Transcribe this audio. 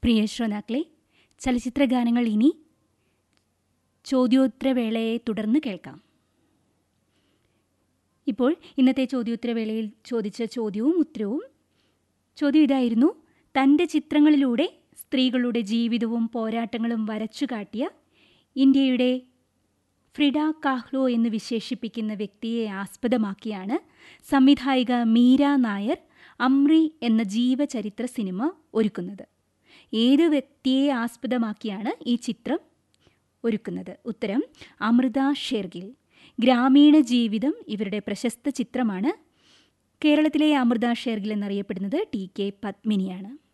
പ്രിയ ശ്രോതാക്കളെ ചലച്ചിത്ര ഗാനങ്ങൾ ഇനി ചോദ്യോത്തരവേളയെ തുടർന്ന് കേൾക്കാം ഇപ്പോൾ ഇന്നത്തെ ചോദ്യോത്തരവേളയിൽ ചോദിച്ച ചോദ്യവും ഉത്തരവും ചോദ്യം ഇതായിരുന്നു തൻ്റെ ചിത്രങ്ങളിലൂടെ സ്ത്രീകളുടെ ജീവിതവും പോരാട്ടങ്ങളും വരച്ചു കാട്ടിയ ഇന്ത്യയുടെ ഫ്രിഡ കാഹ്ലോ എന്ന് വിശേഷിപ്പിക്കുന്ന വ്യക്തിയെ ആസ്പദമാക്കിയാണ് സംവിധായിക മീര നായർ അമ്രി എന്ന ജീവചരിത്ര സിനിമ ഒരുക്കുന്നത് ഏത് വ്യക്തിയെ ആസ്പദമാക്കിയാണ് ഈ ചിത്രം ഒരുക്കുന്നത് ഉത്തരം അമൃത ഷെർഗിൽ ഗ്രാമീണ ജീവിതം ഇവരുടെ പ്രശസ്ത ചിത്രമാണ് കേരളത്തിലെ അമൃത ഷെർഗിൽ എന്നറിയപ്പെടുന്നത് ടി കെ പത്മിനിയാണ്